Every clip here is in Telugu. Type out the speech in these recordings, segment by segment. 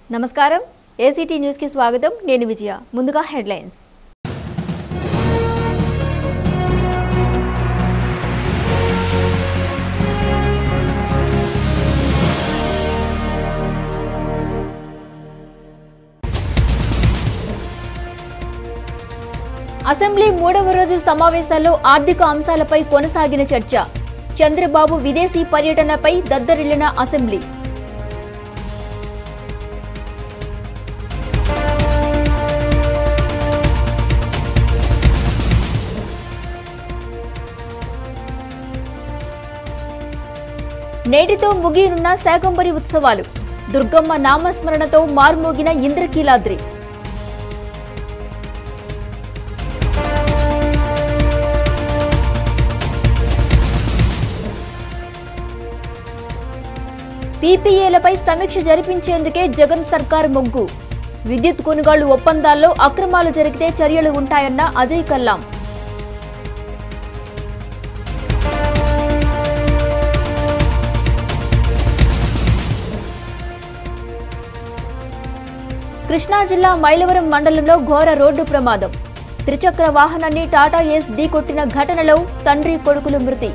నమస్కారం ఏసీటీ న్యూస్కి స్వాగతం నేను విజయ ముందుగా హెడ్లైన్స్ అసెంబ్లీ మూడవ రోజు సమావేశాల్లో ఆర్థిక అంశాలపై కొనసాగిన చర్చ చంద్రబాబు విదేశీ పర్యటనపై దద్దరిల్లిన అసెంబ్లీ నేటితో ముగియనున్న శాకంబరి ఉత్సవాలు దుర్గమ్మ నామస్మరణతో మార్మోగిన ఇంద్రకీలాద్రి పీపీఏలపై సమీక్ష జరిపించేందుకే జగన్ సర్కార్ మొగ్గు విద్యుత్ కొనుగోలు ఒప్పందాల్లో అక్రమాలు జరిగితే చర్యలు ఉంటాయన్న అజయ్ కల్లాం కృష్ణా జిల్లా మైలవరం మండలంలో ఘోర రోడ్డు ప్రమాదం త్రిచక్ర వాహనాన్ని టాటా ఏస్ ఢీకొట్టిన ఘటనలో తండ్రి కొడుకులు మృతి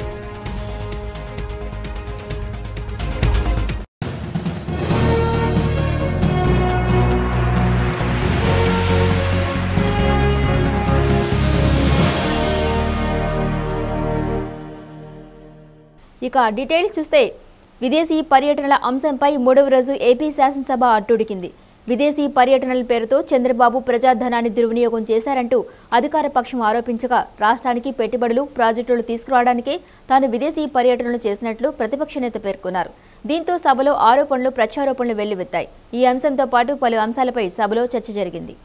ఇక డీటెయిల్స్ చూస్తే విదేశీ పర్యటనల అంశంపై మూడవ రోజు ఏపీ శాసనసభ అట్టుడికింది విదేశీ పర్యటనల పేరుతో చంద్రబాబు ప్రజాధనాన్ని దుర్వినియోగం చేశారంటూ అధికార పక్షం ఆరోపించగా రాష్ట్రానికి పెట్టుబడులు ప్రాజెక్టులు తీసుకురావడానికే తాను విదేశీ పర్యటనలు చేసినట్లు ప్రతిపక్ష నేత పేర్కొన్నారు దీంతో సభలో ఆరోపణలు ప్రత్యారోపణలు వెల్లువెత్తాయి ఈ అంశంతో పాటు పలు అంశాలపై సభలో చర్చ జరిగింది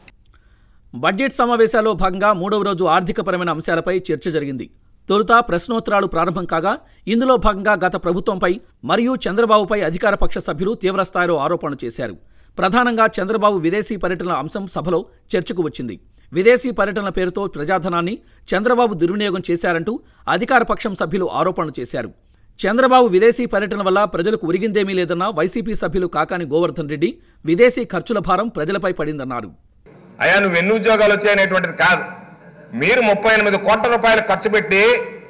బడ్జెట్ సమావేశాల్లో భాగంగా మూడవ రోజు ఆర్థికపరమైన అంశాలపై చర్చ జరిగింది తొలుత ప్రశ్నోత్తరాలు ప్రారంభం కాగా ఇందులో భాగంగా గత ప్రభుత్వంపై మరియు చంద్రబాబుపై అధికార పక్ష సభ్యులు తీవ్రస్థాయిలో ఆరోపణలు చేశారు ప్రధానంగా చంద్రబాబు విదేశీ పర్యటనల అంశం సభలో చర్చకు వచ్చింది విదేశీ పర్యటనల పేరుతో ప్రజాధనాన్ని చంద్రబాబు దుర్వినియోగం చేశారంటూ అధికార పక్షం సభ్యులు ఆరోపణలు చేశారు చంద్రబాబు విదేశీ పర్యటన వల్ల ప్రజలకు ఉరిగిందేమీ లేదన్న వైసీపీ సభ్యులు కాకాని గోవర్ధన్ రెడ్డి విదేశీ ఖర్చుల భారం ప్రజలపై పడిందన్నారు అయ్యా నువ్వు ఎన్ని ఉద్యోగాలు వచ్చాయనేటువంటిది కాదు మీరు ముప్పై ఎనిమిది కోట్ల రూపాయలు ఖర్చు పెట్టి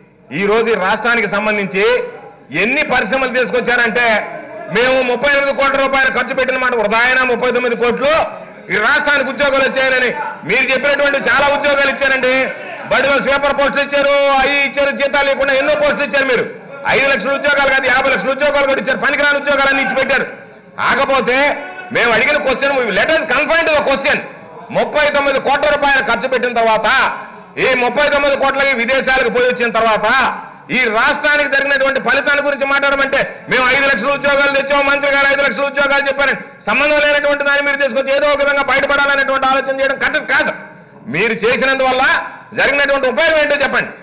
ఈ రోజు ఈ రాష్ట్రానికి సంబంధించి ఎన్ని పరిశ్రమలు తీసుకొచ్చారంటే మేము ముప్పై ఎనిమిది కోట్ల రూపాయలు ఖర్చు పెట్టిన మాట వృధాయన ముప్పై తొమ్మిది కోట్లు ఈ రాష్ట్రానికి ఉద్యోగాలు వచ్చాయని మీరు చెప్పినటువంటి చాలా ఉద్యోగాలు ఇచ్చారండి బడిలో స్వీపర్ పోస్టులు ఇచ్చారు అవి ఇచ్చారు జీతాలు లేకుండా ఎన్నో పోస్టులు ఇచ్చారు మీరు ఐదు లక్షల ఉద్యోగాలు కాదు యాభై లక్షల ఉద్యోగాలు కూడా ఇచ్చారు పనికిరాని ఉద్యోగాలన్నీ ఇచ్చి పెట్టారు కాకపోతే మేము అడిగిన question letters confine to question ముప్పై తొమ్మిది కోట్ల రూపాయలు ఖర్చు పెట్టిన తర్వాత ఈ ముప్పై తొమ్మిది కోట్లకి విదేశాలకు పోయి వచ్చిన తర్వాత ఈ రాష్ట్రానికి జరిగినటువంటి ఫలితాల గురించి మాట్లాడమంటే మేము ఐదు లక్షల ఉద్యోగాలు తెచ్చాము మంత్రి గారు ఐదు లక్షల ఉద్యోగాలు చెప్పారని సంబంధం లేనటువంటి దాన్ని మీరు తీసుకొచ్చి ఏదో ఒక విధంగా బయటపడాలనేటువంటి ఆలోచన చేయడం కరెక్ట్ కాదు మీరు చేసినందువల్ల జరిగినటువంటి ఉపయోగం ఏంటో చెప్పండి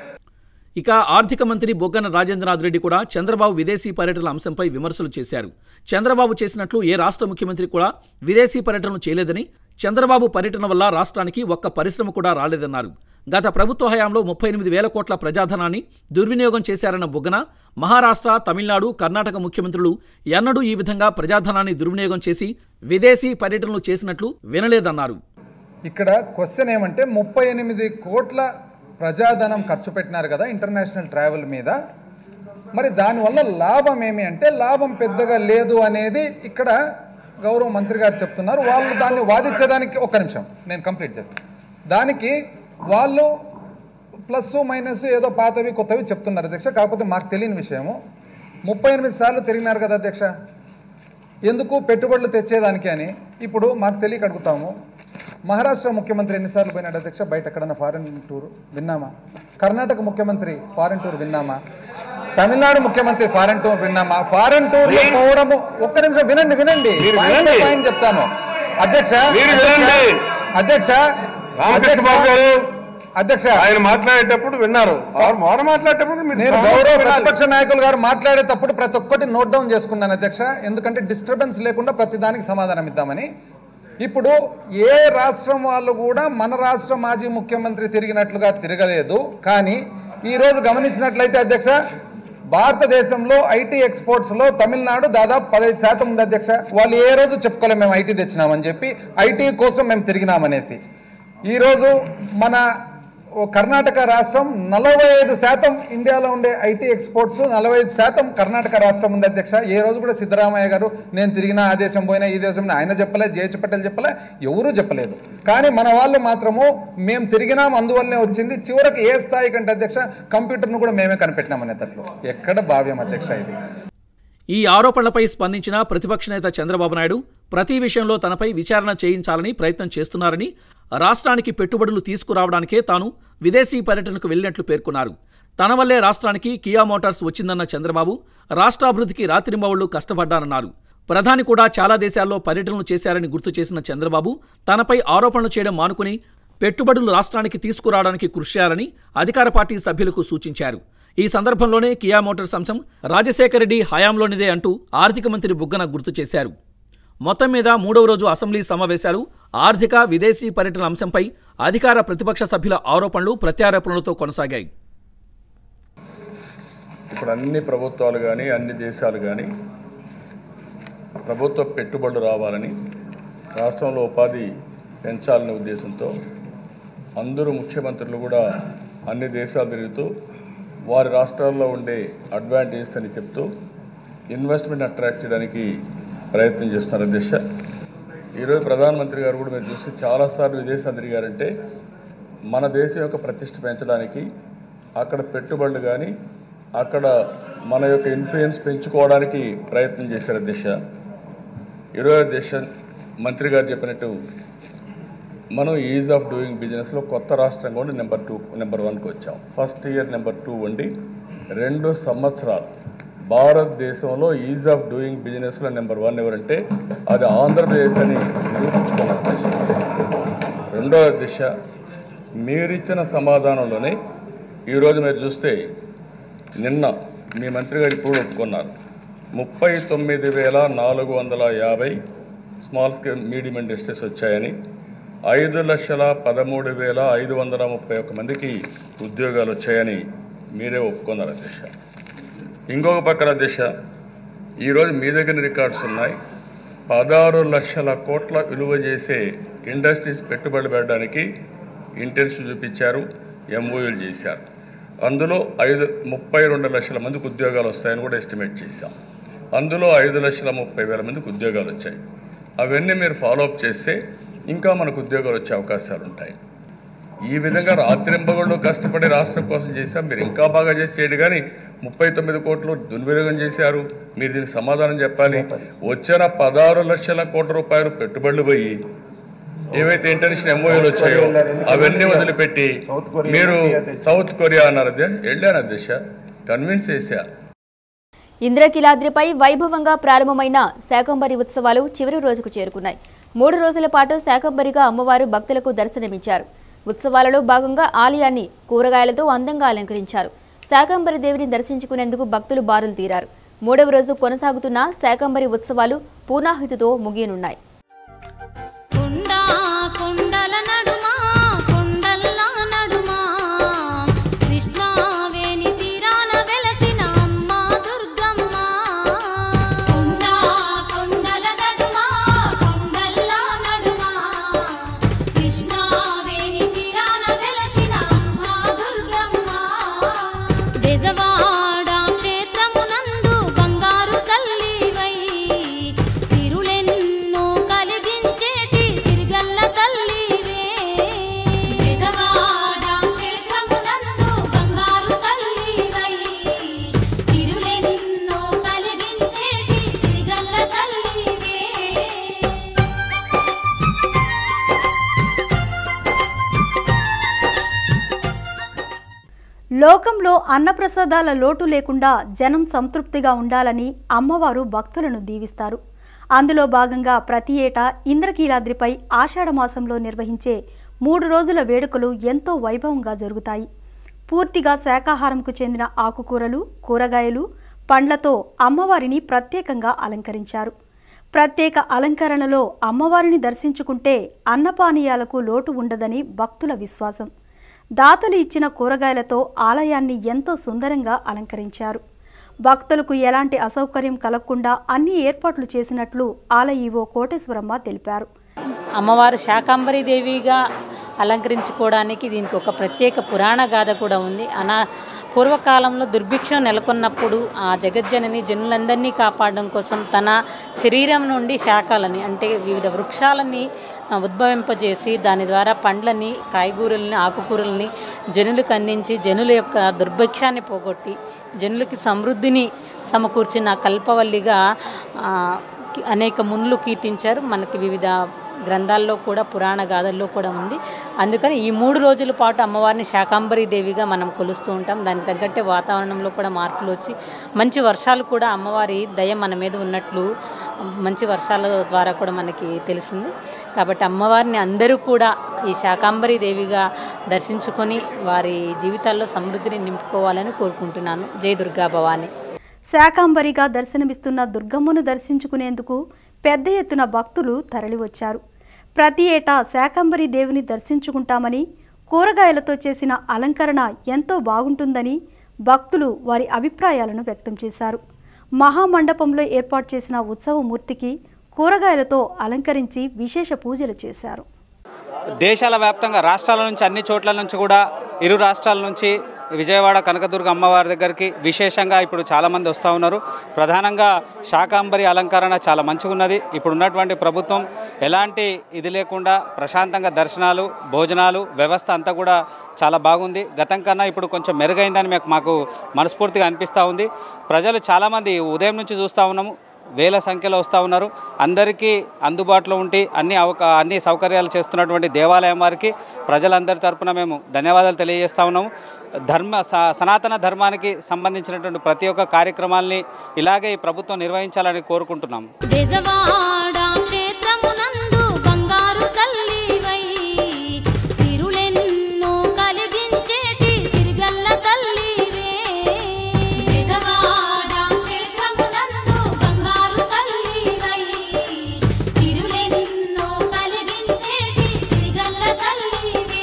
ఇక ఆర్థిక మంత్రి బొగ్గన రాజేంద్రనాథ్ రెడ్డి కూడా చంద్రబాబు విదేశీ పర్యటనల అంశంపై విమర్శలు చేశారు చంద్రబాబు చేసినట్లు ఏ రాష్ట్ర ముఖ్యమంత్రి కూడా విదేశీ పర్యటనలు చేయలేదని చంద్రబాబు పర్యటన వల్ల రాష్ట్రానికి ఒక్క పరిశ్రమ కూడా రాలేదన్నారు గత ప్రభుత్వ హయాంలో ముప్పై ఎనిమిది వేల కోట్ల ప్రజాధనాన్ని దుర్వినియోగం చేశారన్న బొగ్గన మహారాష్ట్ర తమిళనాడు కర్ణాటక ముఖ్యమంత్రులు ఎన్నడూ ఈ విధంగా ప్రజాధనాన్ని దుర్వినియోగం చేసి విదేశీ పర్యటనలు చేసినట్లు వినలేదన్నారు ఇక్కడ క్వశ్చన్ ఏమంటే ముప్పై ఎనిమిది కోట్ల ప్రజాధనం ఖర్చు పెట్టినారు కదా ఇంటర్నేషనల్ ట్రావెల్ మీద మరి దానివల్ల లాభం ఏమి అంటే లాభం పెద్దగా లేదు అనేది ఇక్కడ గౌరవ మంత్రి గారు చెప్తున్నారు వాళ్ళు దాన్ని వాదించడానికి ఒక్క నిమిషం నేను కంప్లీట్ చేస్తాను దానికి వాళ్ళు ప్లస్ మైనస్ ఏదో పాతవి కొత్తవి చెప్తున్నారు అధ్యక్ష కాకపోతే మాకు తెలియని విషయము ముప్పై ఎనిమిది సార్లు తిరిగినారు కదా అధ్యక్ష ఎందుకు పెట్టుబడులు తెచ్చేదానికి అని ఇప్పుడు మాకు తెలియక అడుగుతాము మహారాష్ట్ర ముఖ్యమంత్రి ఎన్నిసార్లు పోయినాడు అధ్యక్ష బయట ఎక్కడన్నా ఫారెన్ టూర్ విన్నామా కర్ణాటక ముఖ్యమంత్రి ఫారెన్ టూర్ విన్నామా తమిళనాడు ముఖ్యమంత్రి ఫారెన్ టూర్ విన్నామా ఫారెన్ టూర్ పోవడము ఒక్క నిమిషం వినండి వినండి పాయింట్ బై పాయింట్ చెప్తాను అధ్యక్ష మీరు అధ్యక్ష, వినండి. అధ్యక్ష రామకృష్ణ బాబు గారు అధ్యక్ష ఆయన మాట్లాడేటప్పుడు విన్నారు వారు మౌన మాట్లాడేటప్పుడు మీరు నేను శ్రవణం గౌరవ వినాలి. ప్రతిపక్ష నాయకులు గారు మాట్లాడేటప్పుడు ప్రతి ఒక్కటి నోట్ డౌన్ చేసుకున్నాను అధ్యక్ష ఎందుకంటే డిస్టర్బెన్స్ లేకుండా ప్రతి దానికి సమాధానం ఇద్దామని ఇప్పుడు ఏ రాష్ట్రం వాళ్ళు కూడా మన రాష్ట్ర మాజీ ముఖ్యమంత్రి తిరిగినట్లుగా తిరగలేదు కానీ ఈ రోజు గమనించినట్లయితే అధ్యక్ష భారతదేశంలో ఐటీ ఎక్స్పోర్ట్స్ లో తమిళనాడు దాదాపు పదహైదు శాతం ఉంది అధ్యక్ష వాళ్ళు ఏ రోజు చెప్పుకోలేము మేము ఐటీ తెచ్చినామని చెప్పి ఐటీ కోసం మేము తిరిగినామనేసి ఈ రోజు మన ఓ కర్ణాటక రాష్ట్రం నలభై ఐదు శాతం ఇండియాలో ఉండే ఐటీ ఎక్స్పోర్ట్స్ నలభై ఐదు శాతం కర్ణాటక రాష్ట్రం ఉంది అధ్యక్ష ఏ రోజు కూడా సిద్ధరామయ్య గారు నేను తిరిగినా ఆ దేశం పోయినా ఈ దేశం పోయినా ఆయన చెప్పలే జేహెచ్ పటేల్ చెప్పలే ఎవరూ చెప్పలేదు కానీ మన వాళ్ళు మాత్రము మేము తిరిగినాం అందువల్లనే వచ్చింది చివరికి ఏ స్థాయి కంటే అధ్యక్ష కంప్యూటర్ను కూడా మేమే కనిపెట్టినాం అనేటట్లు ఎక్కడ భావ్యం అధ్యక్ష ఇది ఈ ఆరోపణలపై స్పందించిన ప్రతిపక్ష నేత చంద్రబాబు నాయుడు ప్రతి విషయంలో తనపై విచారణ చేయించాలని ప్రయత్నం చేస్తున్నారని రాష్ట్రానికి పెట్టుబడులు తీసుకురావడానికే తాను విదేశీ పర్యటనకు వెళ్ళినట్లు పేర్కొన్నారు తన వల్లే రాష్ట్రానికి కియా మోటార్స్ వచ్చిందన్న చంద్రబాబు రాష్ట్రాభివృద్ధికి రాత్రింబవళ్లు కష్టపడ్డానన్నారు ప్రధాని కూడా చాలా దేశాల్లో పర్యటనలు చేశారని గుర్తు చేసిన చంద్రబాబు తనపై ఆరోపణలు చేయడం మానుకుని పెట్టుబడులు రాష్ట్రానికి తీసుకురావడానికి కృషి చేయాలని అధికార పార్టీ సభ్యులకు సూచించారు ఈ సందర్భంలోనే కియా మోటార్స్ అంశం రాజశేఖర రెడ్డి హయాంలోనిదే అంటూ ఆర్థిక మంత్రి బుగ్గన గుర్తు చేశారు మొత్తం మీద మూడవ రోజు అసెంబ్లీ సమావేశాలు ఆర్థిక విదేశీ పర్యటన అంశంపై అధికార ప్రతిపక్ష సభ్యుల ఆరోపణలు ప్రత్యారోపణలతో కొనసాగాయి ఇప్పుడు అన్ని ప్రభుత్వాలు కానీ అన్ని దేశాలు కానీ ప్రభుత్వ పెట్టుబడులు రావాలని రాష్ట్రంలో ఉపాధి పెంచాలనే ఉద్దేశంతో అందరూ ముఖ్యమంత్రులు కూడా అన్ని దేశాలు తిరుగుతూ వారి రాష్ట్రాల్లో ఉండే అడ్వాంటేజెస్ అని చెప్తూ ఇన్వెస్ట్మెంట్ అట్రాక్ట్ చేయడానికి ప్రయత్నం చేస్తున్నారు దిశ ఈరోజు ప్రధానమంత్రి గారు కూడా మీరు చూస్తే చాలాసార్లు విదేశాలు తిరిగారంటే మన దేశం యొక్క ప్రతిష్ట పెంచడానికి అక్కడ పెట్టుబడులు కానీ అక్కడ మన యొక్క ఇన్ఫ్లుయెన్స్ పెంచుకోవడానికి ప్రయత్నం చేశారు దిశ ఈరోజు దేశ మంత్రి గారు చెప్పినట్టు మనం ఈజ్ ఆఫ్ డూయింగ్ బిజినెస్లో కొత్త రాష్ట్రంగా ఉండి నెంబర్ టూ నెంబర్ వన్కి వచ్చాం ఫస్ట్ ఇయర్ నెంబర్ టూ ఉండి రెండు సంవత్సరాలు భారతదేశంలో ఈజ్ ఆఫ్ డూయింగ్ బిజినెస్లో నెంబర్ వన్ ఎవరంటే అది ఆంధ్రప్రదేశ్ అని నిరూపించుకున్నారు దిశ రెండవ దిశ మీరిచ్చిన సమాధానంలోనే ఈరోజు మీరు చూస్తే నిన్న మీ మంత్రి గారు ఇప్పుడు ఒప్పుకున్నారు ముప్పై తొమ్మిది వేల నాలుగు వందల యాభై స్మాల్ స్కేల్ మీడియం ఇండస్ట్రీస్ వచ్చాయని ఐదు లక్షల పదమూడు వేల ఐదు వందల ముప్పై ఒక్క మందికి ఉద్యోగాలు వచ్చాయని మీరే ఒప్పుకున్నారు అధ్యక్ష ఇంకొక పక్కన అధ్యక్ష ఈరోజు మీ దగ్గర రికార్డ్స్ ఉన్నాయి పదహారు లక్షల కోట్ల విలువ చేసే ఇండస్ట్రీస్ పెట్టుబడి పెట్టడానికి ఇంటెన్స్ చూపించారు ఎంఓయూలు చేశారు అందులో ఐదు ముప్పై రెండు లక్షల మందికి ఉద్యోగాలు వస్తాయని కూడా ఎస్టిమేట్ చేశాం అందులో ఐదు లక్షల ముప్పై వేల మందికి ఉద్యోగాలు వచ్చాయి అవన్నీ మీరు ఫాలోఅప్ చేస్తే ఇంకా మనకు ఉద్యోగాలు వచ్చే అవకాశాలు ఉంటాయి ఈ విధంగా రాత్రింబగళ్ళు కష్టపడి రాష్ట్రం కోసం చేశాం మీరు ఇంకా బాగా చేసి చేయడు కానీ ముప్పై తొమ్మిది కోట్లు దుర్వినియోగం చేశారు మీరు దీనికి సమాధానం చెప్పాలి వచ్చిన పదహారు లక్షల కోట్ల రూపాయలు పెట్టుబడులు పోయి ఏవైతే ఇంటర్నేషనల్ ఎంఓయూలు వచ్చాయో అవన్నీ వదిలిపెట్టి మీరు సౌత్ కొరియా అన్నారు అధ్యక్ష వెళ్ళాను అధ్యక్ష కన్విన్స్ చేశా ఇంద్రకీలాద్రిపై వైభవంగా ప్రారంభమైన శాకంబరి ఉత్సవాలు చివరి రోజుకు చేరుకున్నాయి మూడు రోజుల పాటు శాకంబరిగా అమ్మవారు భక్తులకు దర్శనమిచ్చారు ఉత్సవాలలో భాగంగా ఆలయాన్ని కూరగాయలతో అందంగా అలంకరించారు శాకంబరి దేవిని దర్శించుకునేందుకు భక్తులు బారులు తీరారు మూడవ రోజు కొనసాగుతున్న శాకంబరి ఉత్సవాలు పూర్ణాహుతితో ముగియనున్నాయి కొండా కొండల నడుమా కొండల్లా నడుమా కృష్ణావేణి తీరాన వెలసిన అమ్మ దుర్గమ్మ కొండా కొండల నడుమా కొండల్లా నడుమా కృష్ణావేణి తీరాన వెలసిన అమ్మ దుర్గమ్మ బెజవాడ క్షేత్రమునందు బంగారు తల్లివై తిరులెన్నో కలిగించేటి తిరుగల్ల తల్లివే బెజవాడ క్షేత్రమునందు బంగారు తల్లివై తిరులెన్నో కలిగించేటి తిరుగల్ల తల్లివే లోకంలో అన్నప్రసాదాల లోటు లేకుండా జనం సంతృప్తిగా ఉండాలని అమ్మవారు భక్తులను దీవిస్తారు అందులో భాగంగా ప్రతి ఏటా ఇంద్రకీలాద్రిపై ఆషాఢ మాసంలో నిర్వహించే మూడు రోజుల వేడుకలు ఎంతో వైభవంగా జరుగుతాయి పూర్తిగా శాకాహారంకు చెందిన ఆకుకూరలు కూరగాయలు పండ్లతో అమ్మవారిని ప్రత్యేకంగా అలంకరించారు ప్రత్యేక అలంకరణలో అమ్మవారిని దర్శించుకుంటే అన్నపానీయాలకు లోటు ఉండదని భక్తుల విశ్వాసం దాతలు ఇచ్చిన కూరగాయలతో ఆలయాన్ని ఎంతో సుందరంగా అలంకరించారు భక్తులకు ఎలాంటి అసౌకర్యం కలగకుండా అన్ని ఏర్పాట్లు చేసినట్లు ఆలయ ఈవో కోటేశ్వరమ్మ తెలిపారు అమ్మవారు శాకాంబరి దేవిగా అలంకరించుకోవడానికి దీనికి ఒక ప్రత్యేక పురాణ గాథ కూడా ఉంది అనా పూర్వకాలంలో దుర్భిక్షం నెలకొన్నప్పుడు ఆ జగజ్జనని జనులందరినీ కాపాడడం కోసం తన శరీరం నుండి శాఖలని అంటే వివిధ వృక్షాలని ఆ, ఉద్భవింపజేసి దాని ద్వారా పండ్లని కాయగూరల్ని ఆకుకూరల్ని జనులకు అందించి జనుల యొక్క దుర్భిక్షాన్ని పోగొట్టి జనులకి సమృద్ధిని సమకూర్చిన కల్పవల్లిగా ఆ, కి- అనేక మునులు కీర్తించారు మనకి వివిధ గ్రంథాల్లో కూడా పురాణ గాథల్లో కూడా ఉంది అందుకని ఈ మూడు రోజుల పాటు అమ్మవారిని శాకాంబరి దేవిగా మనం కొలుస్తూ ఉంటాం దానికి తగ్గట్టే వాతావరణంలో కూడా మార్పులు వచ్చి మంచి వర్షాలు కూడా అమ్మవారి దయ మన మీద ఉన్నట్లు మంచి వర్షాల ద్వారా కూడా మనకి తెలిసింది కాబట్టి అమ్మవారిని అందరూ కూడా ఈ శాకాంబరి దేవిగా దర్శించుకొని వారి జీవితాల్లో సమృద్ధిని నింపుకోవాలని కోరుకుంటున్నాను జై దుర్గా భవాని శాకాంబరిగా దర్శనమిస్తున్న దుర్గమ్మను దర్శించుకునేందుకు పెద్ద ఎత్తున భక్తులు తరలివచ్చారు ప్రతి ఏటా శాకాంబరి దేవిని దర్శించుకుంటామని కూరగాయలతో చేసిన అలంకరణ ఎంతో బాగుంటుందని భక్తులు వారి అభిప్రాయాలను వ్యక్తం చేశారు మహామండపంలో ఏర్పాటు చేసిన ఉత్సవమూర్తికి కూరగాయలతో అలంకరించి విశేష పూజలు చేశారు దేశాల వ్యాప్తంగా రాష్ట్రాల నుంచి అన్ని చోట్ల నుంచి కూడా ఇరు రాష్ట్రాల నుంచి విజయవాడ కనకదుర్గ అమ్మవారి దగ్గరికి విశేషంగా ఇప్పుడు చాలామంది వస్తూ ఉన్నారు ప్రధానంగా శాకాంబరి అలంకరణ చాలా మంచిగా ఉన్నది ఇప్పుడు ఉన్నటువంటి ప్రభుత్వం ఎలాంటి ఇది లేకుండా ప్రశాంతంగా దర్శనాలు భోజనాలు వ్యవస్థ అంతా కూడా చాలా బాగుంది గతం కన్నా ఇప్పుడు కొంచెం మెరుగైందని మాకు మాకు మనస్ఫూర్తిగా అనిపిస్తూ ఉంది ప్రజలు చాలామంది ఉదయం నుంచి చూస్తూ ఉన్నాము వేల సంఖ్యలో వస్తూ ఉన్నారు అందరికీ అందుబాటులో ఉండి అన్ని అవక అన్ని సౌకర్యాలు చేస్తున్నటువంటి దేవాలయం వారికి ప్రజలందరి తరపున మేము ధన్యవాదాలు తెలియజేస్తా ఉన్నాము ధర్మ స- సనాతన ధర్మానికి సంబంధించినటువంటి ప్రతి ఒక్క కార్యక్రమాల్ని ఇలాగే ఈ ప్రభుత్వం నిర్వహించాలని కోరుకుంటున్నాము బెజవాడ క్షేత్రమునందు బంగారు తల్లివై తిరులెన్నో కలిగించేటి తిరిగల్ల తల్లివే బెజవాడ క్షేత్రమునందు బంగారు తల్లివై తిరులెన్నో కలిగించేటి తిరిగల్ల తల్లివే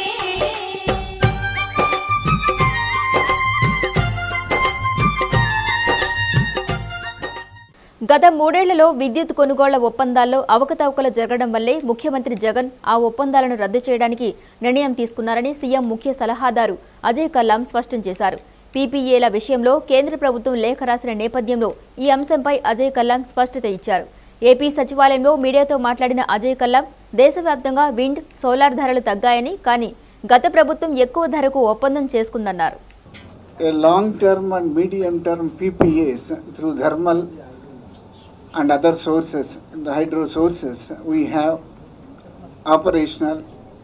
గత మూడేళ్లలో విద్యుత్ కొనుగోళ్ల ఒప్పందాల్లో అవకతవకలు జరగడం వల్లే ముఖ్యమంత్రి జగన్ ఆ ఒప్పందాలను రద్దు చేయడానికి నిర్ణయం తీసుకున్నారని సీఎం ముఖ్య సలహాదారు అజయ్ కల్లాం స్పష్టం చేశారు పీపీఏల విషయంలో కేంద్ర ప్రభుత్వం లేఖ రాసిన నేపథ్యంలో ఈ అంశంపై అజయ్ కల్లాం స్పష్టత ఇచ్చారు ఏపీ సచివాలయంలో మీడియాతో మాట్లాడిన అజయ్ కల్లాం దేశవ్యాప్తంగా విండ్ సోలార్ ధరలు తగ్గాయని కానీ గత ప్రభుత్వం ఎక్కువ ధరకు ఒప్పందం చేసుకుందన్నారు a long term and medium term PPAs through thermal and other sources, the hydro sources, we have operational.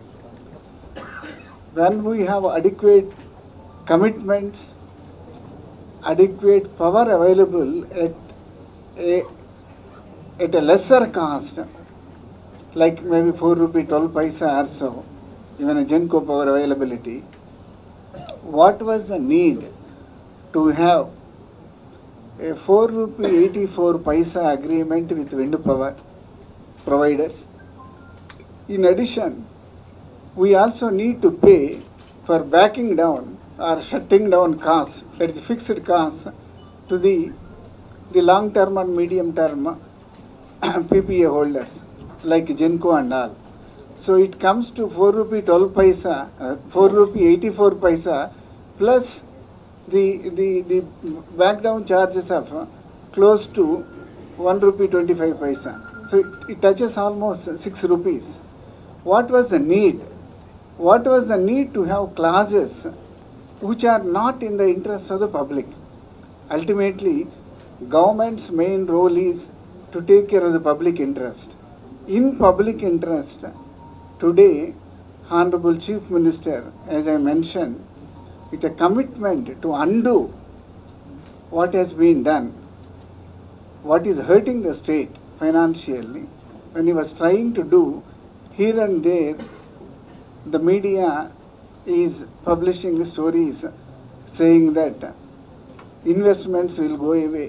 When we have adequate commitments, adequate power available at a, at a lesser cost, like maybe 4 rupee 12 paisa or so, even a Genco power availability, what was the need to have a 4 rupee 84 paisa agreement with wind power providers? In addition, we also need to pay for backing down or shutting down costs, that is fixed costs, to the, the long term and medium term PPA holders like Genco and all. So it comes to 4 rupee 12 paisa, uh, 4 rupee 84 paisa plus the, the, the back down charges of uh, close to 1 rupee 25 paisa. So it, it touches almost 6 rupees. What was the need? What was the need to have clauses which are not in the interest of the public? Ultimately, government's main role is to take care of the public interest. In public interest, today, Honorable Chief Minister, as I mentioned, with a commitment to undo what has been done, what is hurting the state financially, when he was trying to do here and there, the media is publishing stories saying that investments will go away.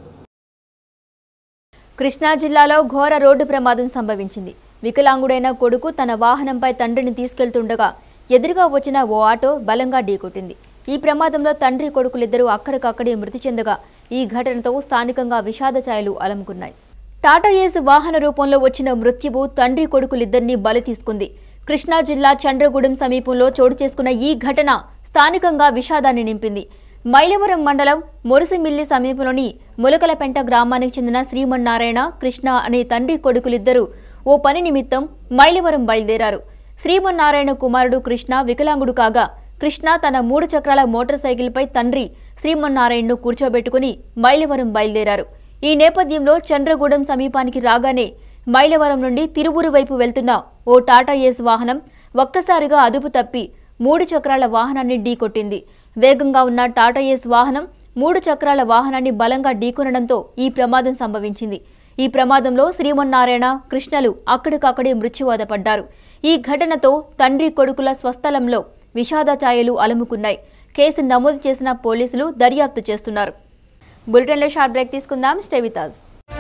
Krishna జిల్లాలో ఘోర రోడ్డు ప్రమాదం సంభవించింది వికలాంగుడైన కొడుకు తన వాహనంపై తండ్రిని తీసుకెళ్తుండగా ఎదురుగా వచ్చిన ఓ ఆటో బలంగా ఢీకొట్టింది ఈ ప్రమాదంలో తండ్రి కొడుకులిద్దరూ అక్కడికక్కడే మృతి చెందగా ఈ ఘటనతో స్థానికంగా విషాద ఛాయలు అలముకున్నాయి టాటా ఏస్ వాహన రూపంలో వచ్చిన మృత్యువు తండ్రి కొడుకులిద్దరినీ బలి తీసుకుంది కృష్ణా జిల్లా చంద్రగూడెం సమీపంలో చోటు చేసుకున్న ఈ ఘటన స్థానికంగా విషాదాన్ని నింపింది మైలవరం మండలం మొరుసిమిల్లి సమీపంలోని ములకలపెంట గ్రామానికి చెందిన శ్రీమన్నారాయణ కృష్ణ అనే తండ్రి కొడుకులిద్దరూ ఓ పని నిమిత్తం మైలవరం బయలుదేరారు శ్రీమన్నారాయణ కుమారుడు కృష్ణ వికలాంగుడు కాగా కృష్ణ తన మూడు చక్రాల మోటార్ సైకిల్పై తండ్రి శ్రీమన్నారాయణను కూర్చోబెట్టుకుని మైలవరం బయలుదేరారు ఈ నేపథ్యంలో చంద్రగూడెం సమీపానికి రాగానే మైలవరం నుండి తిరువురు వైపు వెళ్తున్న ఓ టాటా ఏస్ వాహనం ఒక్కసారిగా అదుపు తప్పి మూడు చక్రాల వాహనాన్ని ఢీకొట్టింది వేగంగా ఉన్న టాటా ఏస్ వాహనం మూడు చక్రాల వాహనాన్ని బలంగా ఢీకొనడంతో ఈ ప్రమాదం సంభవించింది ఈ ప్రమాదంలో శ్రీమన్నారాయణ కృష్ణలు అక్కడికక్కడే మృత్యువాత పడ్డారు ఈ ఘటనతో తండ్రి కొడుకుల స్వస్థలంలో విషాద ఛాయలు అలుముకున్నాయి కేసు నమోదు చేసిన పోలీసులు దర్యాప్తు చేస్తున్నారు బులెటిన్లో షార్ట్ బ్రేక్ తీసుకుందాం స్టే విత్ us.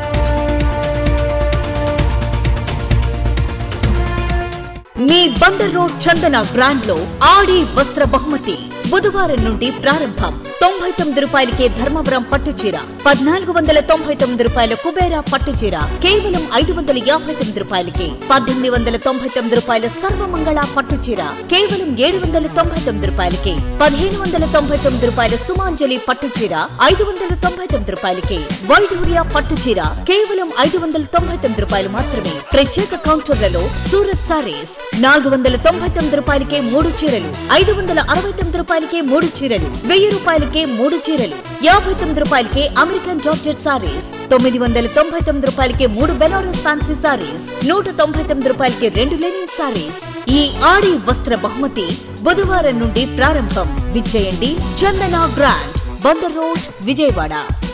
మీ బండర్ రోడ్ చందన బ్రాండ్ లో ఆడి వస్త్ర బహుమతి బుధవారం నుండి ప్రారంభం తొంభై తొమ్మిది రూపాయలకే ధర్మవరం పట్టు చీర పద్నాలుగు వందల తొంభై తొమ్మిది రూపాయల కుబేరా పట్టు చీర కేవలం ఐదు వందల యాభై తొమ్మిది రూపాయలకే పద్దెనిమిది వందల తొంభై తొమ్మిది రూపాయల సర్వమంగళ పట్టు చీర కేవలం ఏడు వందల తొంభై తొమ్మిది రూపాయలకే పదిహేను వందల తొంభై తొమ్మిది రూపాయల సుమాంజలి పట్టు చీర ఐదు వందల తొంభై తొమ్మిది రూపాయలకే వైఢూర్య పట్టు చీర కేవలం ఐదు వందల తొంభై తొమ్మిది రూపాయలు మాత్రమే ప్రత్యేక కౌంటర్లలో సూరత్ సారీస్ నాలుగు వందల తొంభై తొమ్మిది రూపాయలకే మూడు చీరలు ఐదు వందల అరవై తొమ్మిది రూపాయలకే మూడు చీరలు వెయ్యి రూపాయలకే మూడు చీరలు యాభై తొమ్మిది రూపాయలకే అమెరికన్ జార్జెట్ సారీస్ తొమ్మిది వందల తొంభై తొమ్మిది రూపాయలకే మూడు బెనారస్ ఫ్యాన్సీ సారీస్ నూట తొంభై తొమ్మిది రూపాయలకే రెండు లెనిన్ సారీస్ ఈ ఆడి వస్త్ర బహుమతి బుధవారం నుండి ప్రారంభం విచ్చేయండి చందన బ్రాండ్ బందర్ రోడ్ విజయవాడ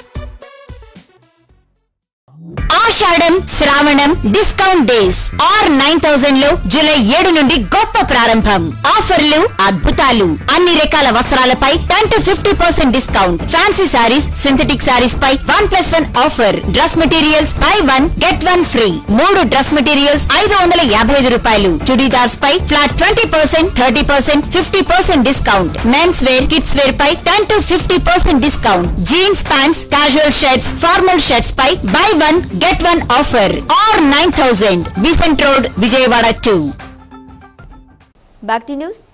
ఆషాఢం శ్రావణం discount days R nine thousand లో జూలై ఏడు నుండి గొప్ప ప్రారంభం ఆఫర్లు అద్భుతాలు అన్ని రకాల వస్త్రాలపై ten to fifty percent discount fancy sarees synthetic sarees పై one plus one offer dress materials buy one get one free మూడు డ్రెస్ మెటీరియల్స్ ఐదు వందల యాభై ఐదు రూపాయలు చుడీదార్స్ పై flat twenty percent thirty percent fifty percent discount men's wear kids wear పై ten to fifty percent discount jeans pants casual shirts formal shirts పై buy one get one offer R nine thousand Besant road Vijayawada టూ బ్యాక్ టు న్యూస్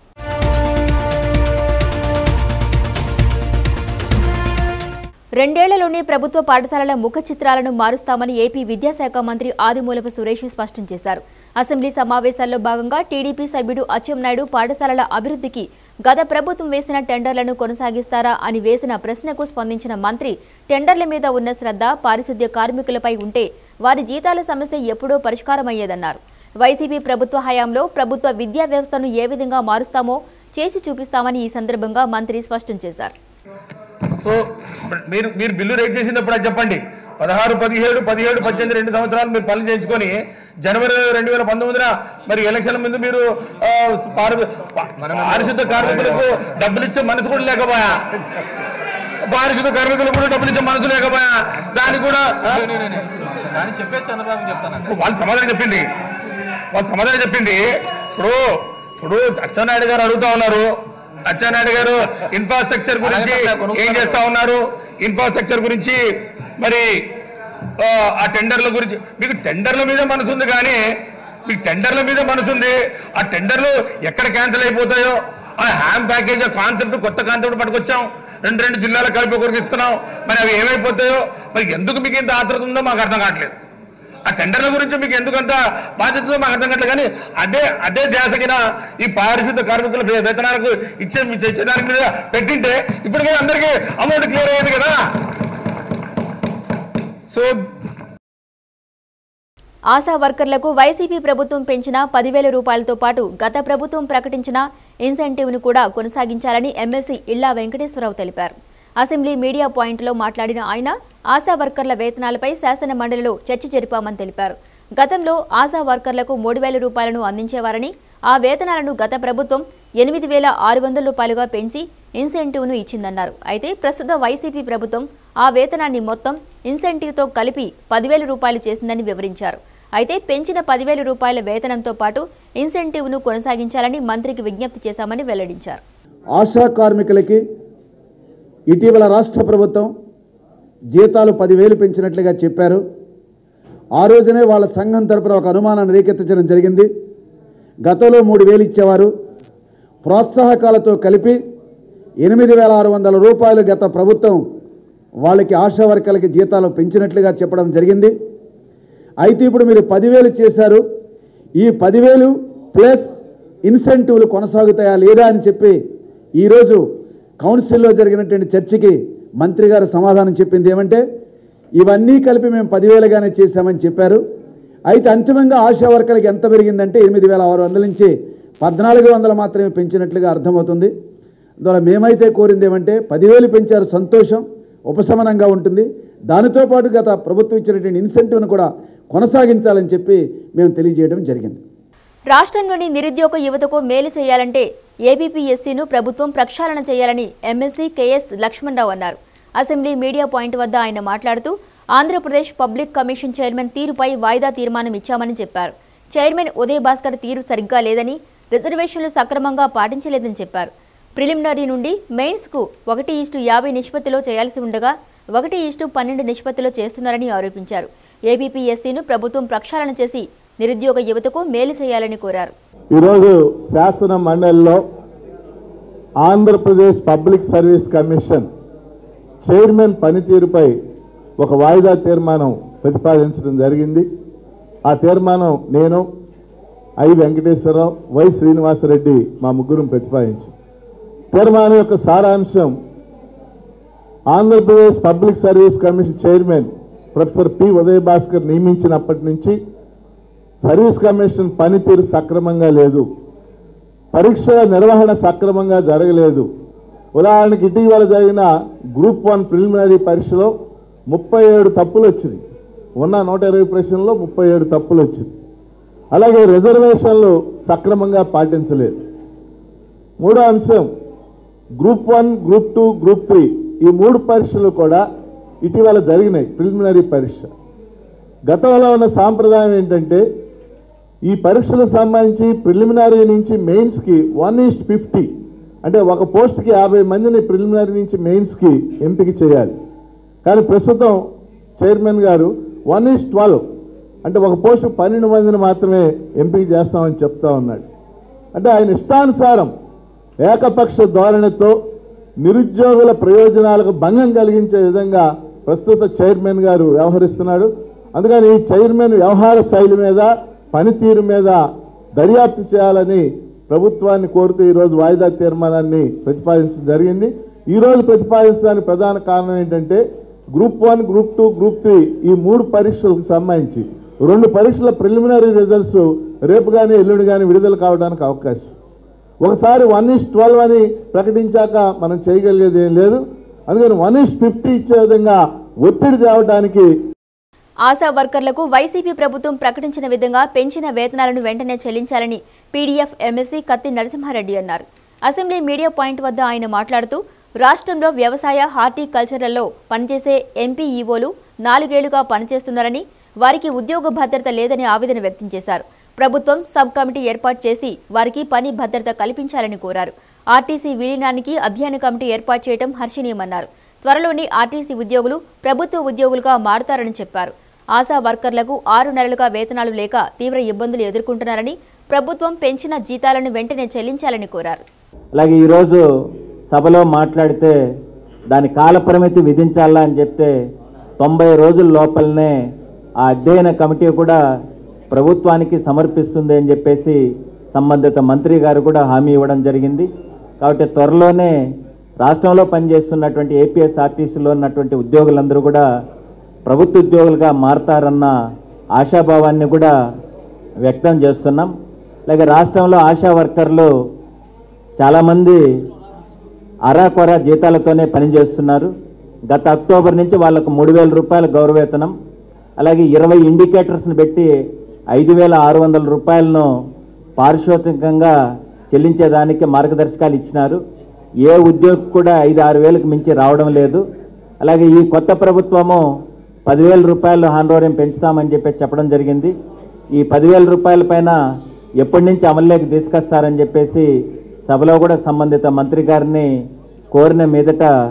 రెండేళ్లలోనే ప్రభుత్వ పాఠశాలల ముఖ చిత్రాలను మారుస్తామని ఏపీ విద్యాశాఖ మంత్రి ఆదిమూలపు సురేష్ స్పష్టం చేశారు అసెంబ్లీ సమావేశాల్లో భాగంగా టీడీపీ సభ్యుడు అచ్చెన్నాయుడు పాఠశాలల అభివృద్ధికి గత ప్రభుత్వం వేసిన టెండర్లను కొనసాగిస్తారా అని వేసిన ప్రశ్నకు స్పందించిన మంత్రి టెండర్ల మీద ఉన్న శ్రద్ధ పారిశుద్ధ్య కార్మికులపై ఉంటే వారి జీతాల సమస్య ఎప్పుడో పరిష్కారమయ్యేదన్నారు వైసీపీ ప్రభుత్వ హయాంలో ప్రభుత్వ విద్యా వ్యవస్థను ఏ విధంగా మారుస్తామో చేసి చూపిస్తామని ఈ సందర్భంగా మంత్రి స్పష్టం చేశారు సో మీరు మీరు బిల్లు రేట్ చేసినప్పుడు అది చెప్పండి పదహారు పదిహేడు పదిహేడు పద్దెనిమిది రెండు సంవత్సరాలు మీరు పనులు చేయించుకొని జనవరి రెండు వేల పంతొమ్మిదిన మరి ఎలక్షన్ల ముందు మీరు ఆ, పారి- పారిశుద్ధ కార్మికులకు డబ్బులు ఇచ్చే మనసు కూడా లేకపోయా పారిశుద్ధ కార్మికులకు కూడా డబ్బులు ఇచ్చే మనసు లేకపోయా దానికి కూడా ఆ? కానీ చెప్పే చంద్రబాబు చెప్తాను వాళ్ళు సమాధానం చెప్పింది వాళ్ళు సమాధానం చెప్పింది ఇప్పుడు ఇప్పుడు అచ్చెన్నాయుడు గారు అడుగుతా ఉన్నారు అచ్చెన్నాయుడు గారు ఇన్ఫ్రాస్ట్రక్చర్ గురించి ఏం చేస్తా ఉన్నారు ఇన్ఫ్రాస్ట్రక్చర్ గురించి మరి ఆ, ఆ టెండర్ల గురించి మీకు టెండర్ల మీద మనసు ఉంది కానీ మీకు టెండర్ల మీద మనసు ఉంది ఆ టెండర్లు ఎక్కడ క్యాన్సిల్ అయిపోతాయో ఆ హ్యామ్ ప్యాకేజ్ కాన్సెప్ట్ కొత్త కాన్సెప్ట్ పట్టుకొచ్చాం రెండు రెండు జిల్లాలకు కలిపి ఒకరికి ఇస్తున్నాం మరి అవి ఏమైపోతాయో మరి ఎందుకు మీకు ఇంత ఆత్రత ఉందో మాకు అర్థం కావట్లేదు ఆ టెండర్ల గురించి మీకు ఎందుకంత బాధ్యత ఉందో మాకు అర్థం కావట్లేదు కానీ అదే అదే ధ్యాసగిన ఈ పారిశుద్ధ కార్మికుల వే- వేతనాలకు ఇచ్చే ఇచ్చే దాని మీద పెట్టింటే ఇప్పటికే అందరికీ అమౌంట్ క్లియర్ అయ్యేది కదా సో ఆశా వర్కర్లకు వైసీపీ ప్రభుత్వం పెంచిన పదివేల రూపాయలతో పాటు గత ప్రభుత్వం ప్రకటించిన ఇన్సెంటివ్ను కూడా కొనసాగించాలని ఎమ్మెల్సీ ఇల్లా వెంకటేశ్వరరావు తెలిపారు అసెంబ్లీ మీడియా పాయింట్లో మాట్లాడిన ఆయన ఆశా వర్కర్ల వేతనాలపై శాసన మండలిలో చర్చ జరిపామని తెలిపారు గతంలో ఆశా వర్కర్లకు మూడు వేల రూపాయలను అందించేవారని ఆ వేతనాలను గత ప్రభుత్వం ఎనిమిది వేల ఆరు వందల రూపాయలుగా పెంచి ఇన్సెంటివ్ను ఇచ్చిందన్నారు అయితే ప్రస్తుత వైసీపీ ప్రభుత్వం ఆ వేతనాన్ని మొత్తం ఇన్సెంటివ్తో కలిపి పదివేల రూపాయలు చేసిందని వివరించారు అయితే పెంచిన పదివేల రూపాయల వేతనంతో పాటు ఇన్సెంటివ్ను కొనసాగించాలని మంత్రికి విజ్ఞప్తి చేశామని వెల్లడించారు ఆశా కార్మికులకి ఇటీవల రాష్ట్ర ప్రభుత్వం జీతాలు పదివేలు పెంచినట్లుగా చెప్పారు ఆ రోజునే వాళ్ళ సంఘం తరపున ఒక అనుమానాన్ని రేకెత్తించడం జరిగింది గతంలో మూడు వేలు ఇచ్చేవారు ప్రోత్సాహకాలతో కలిపి ఎనిమిది వేల ఆరు వందల రూపాయలు గత ప్రభుత్వం వాళ్ళకి ఆశా వర్కర్లకి జీతాలు పెంచినట్లుగా చెప్పడం జరిగింది అయితే ఇప్పుడు మీరు పదివేలు చేశారు ఈ పదివేలు ప్లస్ ఇన్సెంటివ్లు కొనసాగుతాయా లేదా అని చెప్పి ఈరోజు కౌన్సిల్లో జరిగినటువంటి చర్చకి మంత్రి గారు సమాధానం చెప్పింది ఏమంటే ఇవన్నీ కలిపి మేము పదివేలుగానే చేశామని చెప్పారు అయితే అంతిమంగా ఆశా వర్కర్లకి ఎంత పెరిగిందంటే ఎనిమిది వేల ఆరు వందల నుంచి పద్నాలుగు వందలు మాత్రమే పెంచినట్లుగా అర్థమవుతుంది అందువల్ల మేమైతే కోరింది ఏమంటే పదివేలు పెంచారు సంతోషం ఉపశమనంగా ఉంటుంది దానితో పాటు గత ప్రభుత్వం ఇచ్చినటువంటి ఇన్సెంటివ్ను కూడా కొనసాగించాలని చెప్పి మేము తెలియజేయడం జరిగింది రాష్ట్రంలోని నిరుద్యోగ యువతకు మేలు చేయాలంటే ఏబీపీఎస్సీను ప్రభుత్వం ప్రక్షాళన చేయాలని ఎమ్మెల్సీ కెఎస్ లక్ష్మణరావు అన్నారు అసెంబ్లీ మీడియా పాయింట్ వద్ద ఆయన మాట్లాడుతూ ఆంధ్రప్రదేశ్ పబ్లిక్ కమిషన్ చైర్మన్ తీరుపై వాయిదా తీర్మానం ఇచ్చామని చెప్పారు చైర్మన్ ఉదయ్ భాస్కర్ తీరు సరిగ్గా లేదని రిజర్వేషన్లు సక్రమంగా పాటించలేదని చెప్పారు ప్రిలిమినరీ నుండి మెయిన్స్కు ఒకటి ఈస్టు యాభై నిష్పత్తిలో చేయాల్సి ఉండగా ఒకటి ఈస్టు పన్నెండు నిష్పత్తిలో చేస్తున్నారని ఆరోపించారు ఏబీపీఎస్సీను ప్రభుత్వం ప్రక్షాళన చేసి నిరుద్యోగ యువతకు మేలు చేయాలని కోరారు ఈరోజు శాసన మండలిలో Andhra Pradesh public service commission chairman పనితీరుపై ఒక వాయిదా తీర్మానం ప్రతిపాదించడం జరిగింది ఆ తీర్మానం నేను ఐ వెంకటేశ్వరరావు వై శ్రీనివాసరెడ్డి మా ముగ్గురం ప్రతిపాదించాం తీర్మానం యొక్క సారాంశం Andhra Pradesh public service commission chairman professor P Uday Bhaskar నియమించినప్పటి నుంచి సర్వీస్ కమిషన్ పనితీరు సక్రమంగా లేదు పరీక్ష నిర్వహణ సక్రమంగా జరగలేదు ఉదాహరణకి ఇటీవల జరిగిన గ్రూప్ వన్ ప్రిలిమినరీ పరీక్షలో ముప్పై ఏడు తప్పులు వచ్చినాయి ఉన్న నూట ఇరవై ప్రశ్నల్లో ముప్పై ఏడు తప్పులు వచ్చింది అలాగే రిజర్వేషన్లు సక్రమంగా పాటించలేదు మూడో అంశం group one group two group three ఈ మూడు పరీక్షలు కూడా ఇటీవల జరిగినాయి ప్రిలిమినరీ పరీక్ష గతంలో ఉన్న సాంప్రదాయం ఏంటంటే ఈ పరీక్షలకు సంబంధించి ప్రిలిమినరీ నుంచి మెయిన్స్కి వన్ ఈస్ట్ ఫిఫ్టీ అంటే ఒక పోస్ట్కి యాభై మందిని ప్రిలిమినరీ నుంచి మెయిన్స్కి ఎంపిక చేయాలి కానీ ప్రస్తుతం చైర్మన్ గారు వన్ ఈస్ ట్వెల్వ్ అంటే ఒక పోస్ట్ పన్నెండు మందిని మాత్రమే ఎంపిక చేస్తామని చెప్తా ఉన్నాడు అంటే ఆయన ఇష్టానుసారం ఏకపక్ష ధోరణితో నిరుద్యోగుల ప్రయోజనాలకు భంగం కలిగించే విధంగా ప్రస్తుత చైర్మన్ గారు వ్యవహరిస్తున్నాడు అందుకని ఈ చైర్మన్ వ్యవహార శైలి మీద పనితీరు మీద దర్యాప్తు చేయాలని ప్రభుత్వాన్ని కోరుతూ ఈరోజు వాయిదా తీర్మానాన్ని ప్రతిపాదించడం జరిగింది ఈరోజు ప్రతిపాదించడానికి ప్రధాన కారణం ఏంటంటే group one group two group three ఈ మూడు పరీక్షలకు సంబంధించి రెండు పరీక్షల ప్రిలిమినరీ రిజల్ట్స్ రేపు కానీ ఎల్లుండి కానీ విడుదల కావడానికి అవకాశం ఒకసారి వన్ ఇస్ ట్వెల్వ్ అని ప్రకటించాక మనం చేయగలిగేది ఏం లేదు అందుకని వన్ ఇస్ ఫిఫ్టీ ఇచ్చే విధంగా ఒత్తిడి తేవడానికి ఆశా వర్కర్లకు వైసీపీ ప్రభుత్వం ప్రకటించిన విధంగా పెంచిన వేతనాలను వెంటనే చెల్లించాలని పీడీఎఫ్ ఎమ్మెల్సీ కత్తి నరసింహారెడ్డి అన్నారు అసెంబ్లీ మీడియా పాయింట్ వద్ద ఆయన మాట్లాడుతూ రాష్ట్రంలో వ్యవసాయ హార్టికల్చర్లలో పనిచేసే ఎంపీ ఈవోలు నాలుగేళ్లుగా పనిచేస్తున్నారని వారికి ఉద్యోగ భద్రత లేదని ఆవేదన వ్యక్తం చేశారు ప్రభుత్వం సబ్ కమిటీ ఏర్పాటు చేసి వారికి పని భద్రత కల్పించాలని కోరారు ఆర్టీసీ విలీనానికి అధ్యయన కమిటీ ఏర్పాటు చేయడం హర్షణీయమన్నారు త్వరలోని ఆర్టీసీ ఉద్యోగులు ప్రభుత్వ ఉద్యోగులుగా మారతారని చెప్పారు ఆశా వర్కర్లకు ఆరు నెలలుగా వేతనాలు లేక తీవ్ర ఇబ్బందులు ఎదుర్కొంటున్నారని ప్రభుత్వం పెంచిన జీతాలను వెంటనే చెల్లించాలని కోరారు అలాగే ఈరోజు సభలో మాట్లాడితే దాని కాలపరిమితి విధించాలా అని చెప్తే తొంభై రోజుల లోపలనే ఆ అధ్యయన కమిటీ కూడా ప్రభుత్వానికి సమర్పిస్తుంది అని చెప్పేసి సంబంధిత మంత్రి గారు కూడా హామీ ఇవ్వడం జరిగింది కాబట్టి త్వరలోనే రాష్ట్రంలో పనిచేస్తున్నటువంటి ఏపీఎస్ఆర్టీసీలో ఉన్నటువంటి ఉద్యోగులందరూ కూడా ప్రభుత్వ ఉద్యోగులుగా మారతారన్న ఆశాభావాన్ని కూడా వ్యక్తం చేస్తున్నాం అలాగే రాష్ట్రంలో ఆశా వర్కర్లు చాలామంది అరాకొర జీతాలతోనే పనిచేస్తున్నారు గత అక్టోబర్ నుంచి వాళ్ళకు మూడు వేల రూపాయల గౌరవేతనం అలాగే ఇరవై ఇండికేటర్స్ని పెట్టి ఐదు వేల ఆరు వందల రూపాయలను పారిశ్రామికంగా చెల్లించేదానికి మార్గదర్శకాలు ఇచ్చినారు ఏ ఉద్యోగి కూడా ఐదు ఆరు వేలకు మించి రావడం లేదు అలాగే ఈ కొత్త ప్రభుత్వము పదివేల రూపాయలు హానరోరియం పెంచుతామని చెప్పి చెప్పడం జరిగింది ఈ పదివేల రూపాయల పైన ఎప్పటి నుంచి అమల్లోకి తీసుకొస్తారని చెప్పేసి సభలో కూడా సంబంధిత మంత్రి గారిని కోరిన మీదట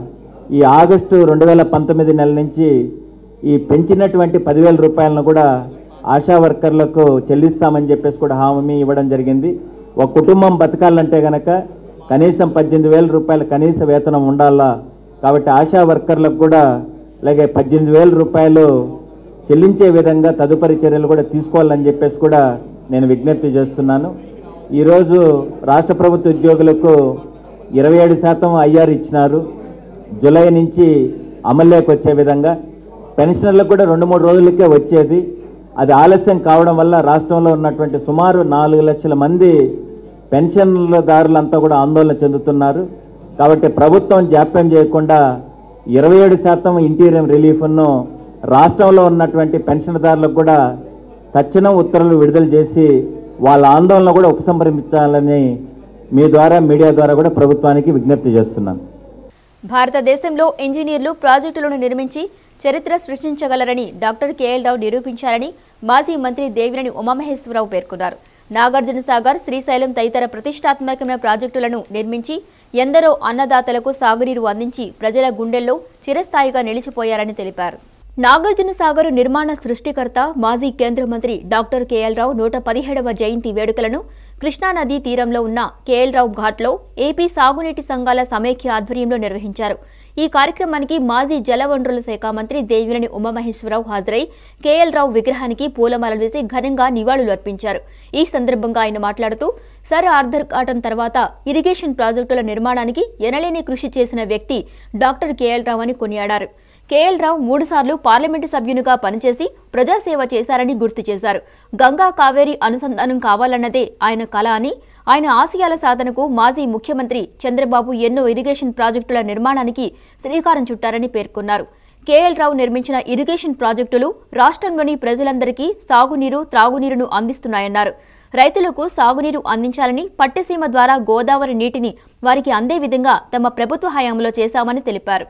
ఈ ఆగస్టు రెండు వేల పంతొమ్మిది నెల నుంచి ఈ పెంచినటువంటి పదివేల రూపాయలను కూడా ఆశా వర్కర్లకు చెల్లిస్తామని చెప్పేసి కూడా హామీ ఇవ్వడం జరిగింది ఒక కుటుంబం బతకాలంటే గనక కనీసం పద్దెనిమిది వేల రూపాయల కనీస వేతనం ఉండాలా కాబట్టి ఆశా వర్కర్లకు కూడా అలాగే పద్దెనిమిది వేల రూపాయలు చెల్లించే విధంగా తదుపరి చర్యలు కూడా తీసుకోవాలని చెప్పేసి కూడా నేను విజ్ఞప్తి చేస్తున్నాను ఈరోజు రాష్ట్ర ప్రభుత్వ ఉద్యోగులకు ఇరవై ఏడు శాతం ఐఆర్ ఇచ్చినారు జూలై నుంచి అమల్లోకి వచ్చే విధంగా పెన్షనర్లకు కూడా రెండు మూడు రోజులకే వచ్చేది అది ఆలస్యం కావడం వల్ల రాష్ట్రంలో ఉన్నటువంటి సుమారు నాలుగు లక్షల మంది పెన్షన్లదారులంతా కూడా ఆందోళన చెందుతున్నారు కాబట్టి ప్రభుత్వం జాప్యం చేయకుండా ఇరవై ఏడు శాతం ఇంటీరియం రిలీఫ్ను రాష్ట్రంలో ఉన్నటువంటి పెన్షన్దారులకు కూడా తక్షణం ఉత్తర్వులు విడుదల చేసి వాళ్ళ ఆందోళన కూడా ఉపసంహరించాలని మీ ద్వారా మీడియా ద్వారా కూడా ప్రభుత్వానికి విజ్ఞప్తి చేస్తున్నాను భారతదేశంలో ఇంజనీర్లు ప్రాజెక్టులను నిర్మించి చరిత్ర సృష్టించగలరని డాక్టర్ కేఎల్ రావు నిరూపించారని మాజీ మంత్రి దేవినేని ఉమామహేశ్వరరావు పేర్కొన్నారు నాగార్జున సాగర్ శ్రీశైలం తదితర ప్రతిష్టాత్మకమైన ప్రాజెక్టులను నిర్మించి ఎందరో అన్నదాతలకు సాగునీరు అందించి ప్రజల గుండెల్లో చిరస్థాయిగా నిలిచిపోయారని తెలిపారు నాగార్జున సాగర్ నిర్మాణ సృష్టికర్త మాజీ కేంద్ర మంత్రి డాక్టర్ కేఎల్ రావు నూట పదిహేడవ జయంతి వేడుకలను కృష్ణానదీ తీరంలో ఉన్న కేఎల్ రావు ఘాట్లో ఏపీ సాగునీటి సంఘాల సమైక్య ఆధ్వర్యంలో నిర్వహించారు ఈ కార్యక్రమానికి మాజీ జలవనరుల శాఖ మంత్రి దేవినేని ఉమామహేశ్వరరావు హాజరై కేఎల్ రావు విగ్రహానికి పూలమాలలు వేసి ఘనంగా నివాళులు అర్పించారు ఈ సందర్భంగా ఆయన మాట్లాడుతూ సర్ ఆర్థర్ కాటన్ తర్వాత ఇరిగేషన్ ప్రాజెక్టుల నిర్మాణానికి ఎనలేని కృషి చేసిన వ్యక్తి డాక్టర్ కేఎల్ రావు అని కొనియాడారు కేఎల్ రావు మూడుసార్లు పార్లమెంటు సభ్యునిగా పనిచేసి ప్రజాసేవ చేశారని గుర్తు చేశారు గంగా కావేరి అనుసంధానం కావాలన్నదే ఆయన కళ అని ఆయన ఆశయాల సాధనకు మాజీ ముఖ్యమంత్రి చంద్రబాబు ఎన్నో ఇరిగేషన్ ప్రాజెక్టుల నిర్మాణానికి శ్రీకారం చుట్టారని పేర్కొన్నారు కేఎల్ రావు నిర్మించిన ఇరిగేషన్ ప్రాజెక్టులు రాష్ట్రంలోని ప్రజలందరికీ సాగునీరు త్రాగునీరును అందిస్తున్నాయన్నారు రైతులకు సాగునీరు అందించాలని పట్టిసీమ ద్వారా గోదావరి నీటిని వారికి అందే విధంగా తమ ప్రభుత్వ హయాంలో చేశామని తెలిపారు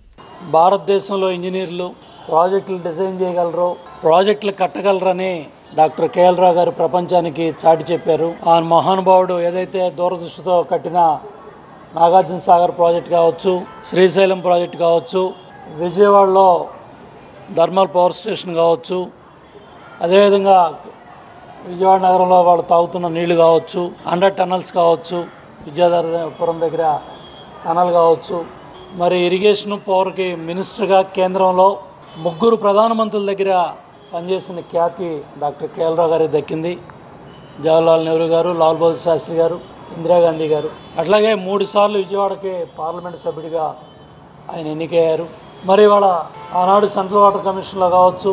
భారతదేశంలో ఇంజనీర్లు ప్రాజెక్టులు డిజైన్ చేయగలరు ప్రాజెక్టులు కట్టగలరని డాక్టర్ కేఎల్ రావు గారు ప్రపంచానికి చాటి చెప్పారు ఆ మహానుభావుడు ఏదైతే దూరదృష్టితో కట్టిన నాగార్జున సాగర్ ప్రాజెక్ట్ కావచ్చు శ్రీశైలం ప్రాజెక్ట్ కావచ్చు విజయవాడలో థర్మల్ పవర్ స్టేషన్ కావచ్చు అదేవిధంగా విజయవాడ నగరంలో వాళ్ళు తాగుతున్న నీళ్లు కావచ్చు అండర్ టనల్స్ కావచ్చు విద్యాధరపురం దగ్గర టనల్ కావచ్చు మరి ఇరిగేషన్ పవర్కి మినిస్టర్గా కేంద్రంలో ముగ్గురు ప్రధానమంత్రుల దగ్గర పనిచేసిన ఖ్యాతి డాక్టర్ కేఎల్ రావు గారికి దక్కింది జవహర్లాల్ నెహ్రూ గారు లాల్ బహదూర్ శాస్త్రి గారు ఇందిరాగాంధీ గారు అట్లాగే మూడు సార్లు విజయవాడకి పార్లమెంట్ సభ్యుడిగా ఆయన ఎన్నికయ్యారు మరి ఇవాళ ఆనాడు సెంట్రల్ వాటర్ కమిషన్లో కావచ్చు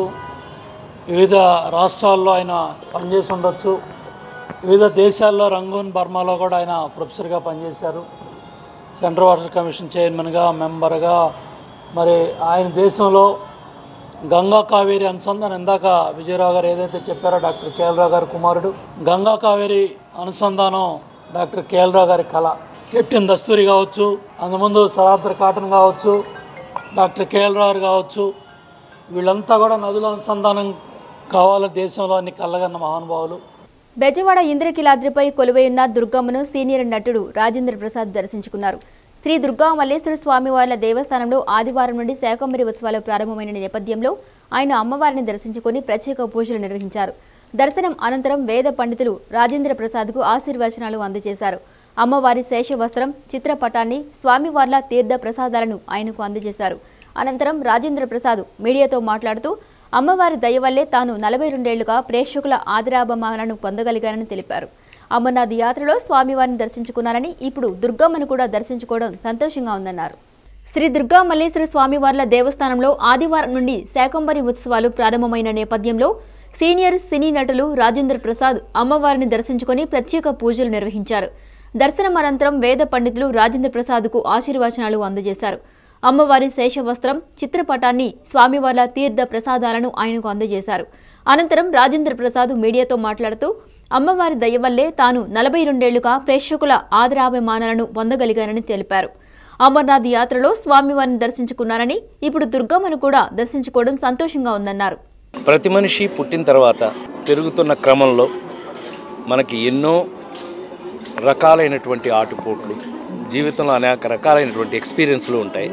వివిధ రాష్ట్రాల్లో ఆయన పనిచేసి ఉండొచ్చు వివిధ దేశాల్లో రంగూన్ బర్మాలో కూడా ఆయన ప్రొఫెసర్గా పనిచేశారు సెంట్రల్ వాటర్ కమిషన్ చైర్మన్గా మెంబర్గా మరి ఆయన దేశంలో గంగా కావేరి అనుసంధానం ఇందాక విజయరావు గారు ఏదైతే చెప్పారో డాక్టర్ కేఎల్ రావు గారి కుమారుడు గంగా కావేరి అనుసంధానం డాక్టర్ కేఎల్ రావు గారి కళ కెప్టెన్ దస్తూరి కావచ్చు అంతకుముందు సరాద్ర కాటన్ కావచ్చు డాక్టర్ కేఎల్ రావు గారు కావచ్చు వీళ్ళంతా కూడా నదుల అనుసంధానం కావాలి దేశంలో అన్ని కళ్ళగన్న మహానుభావులు బెజవాడ ఇంద్రకిలాద్రిపై కొలువైన దుర్గమ్మను సీనియర్ నటుడు రాజేంద్ర ప్రసాద్ దర్శించుకున్నారు శ్రీ దుర్గా మల్లేశ్వర స్వామివార్ల దేవస్థానంలో ఆదివారం నుండి శాకంబరి ఉత్సవాలు ప్రారంభమైన నేపథ్యంలో ఆయన అమ్మవారిని దర్శించుకుని ప్రత్యేక పూజలు నిర్వహించారు దర్శనం అనంతరం వేద పండితులు రాజేంద్ర ప్రసాద్కు ఆశీర్వచనాలు అందజేశారు అమ్మవారి శేష వస్త్రం చిత్రపటాన్ని స్వామివార్ల తీర్థ ప్రసాదాలను ఆయనకు అందజేశారు అనంతరం రాజేంద్ర ప్రసాద్ మీడియాతో మాట్లాడుతూ అమ్మవారి దయ వల్లే తాను నలభై రెండేళ్లుగా ప్రేక్షకుల ఆదరాభిమానాలను పొందగలిగానని తెలిపారు అమర్నాథ్ యాత్రలో స్వామివారిని దర్శించుకున్నారని ఇప్పుడు దుర్గమ్మను కూడా దర్శించుకోవడం సంతోషంగా ఉందన్నారు శ్రీ దుర్గా మల్లేశ్వర స్వామివార్ల దేవస్థానంలో ఆదివారం నుండి శాకంబరి ఉత్సవాలు ప్రారంభమైన నేపథ్యంలో సీనియర్ సినీ నటులు రాజేంద్ర ప్రసాద్ అమ్మవారిని దర్శించుకొని ప్రత్యేక పూజలు నిర్వహించారు దర్శనం అనంతరం వేద పండితులు రాజేంద్ర ప్రసాద్కు ఆశీర్వచనాలు అందజేశారు అమ్మవారి శేషవస్త్రం చిత్రపటాన్ని స్వామివార్ల తీర్థ ప్రసాదాలను ఆయనకు అందజేశారు అనంతరం రాజేంద్ర ప్రసాద్ మీడియాతో మాట్లాడుతూ అమ్మవారి దయ వల్లే తాను నలభై రెండేళ్లుగా ప్రేక్షకుల ఆదరాభిమానాలను పొందగలిగానని తెలిపారు అమర్నాథ్ యాత్రలో స్వామివారిని దర్శించుకున్నారని ఇప్పుడు దుర్గమ్మను కూడా దర్శించుకోవడం సంతోషంగా ఉందన్నారు ప్రతి మనిషి పుట్టిన తర్వాత పెరుగుతున్న క్రమంలో మనకి ఎన్నో రకాలైనటువంటి ఆటుపోట్లు జీవితంలో అనేక రకాలైనటువంటి ఎక్స్పీరియన్స్లు ఉంటాయి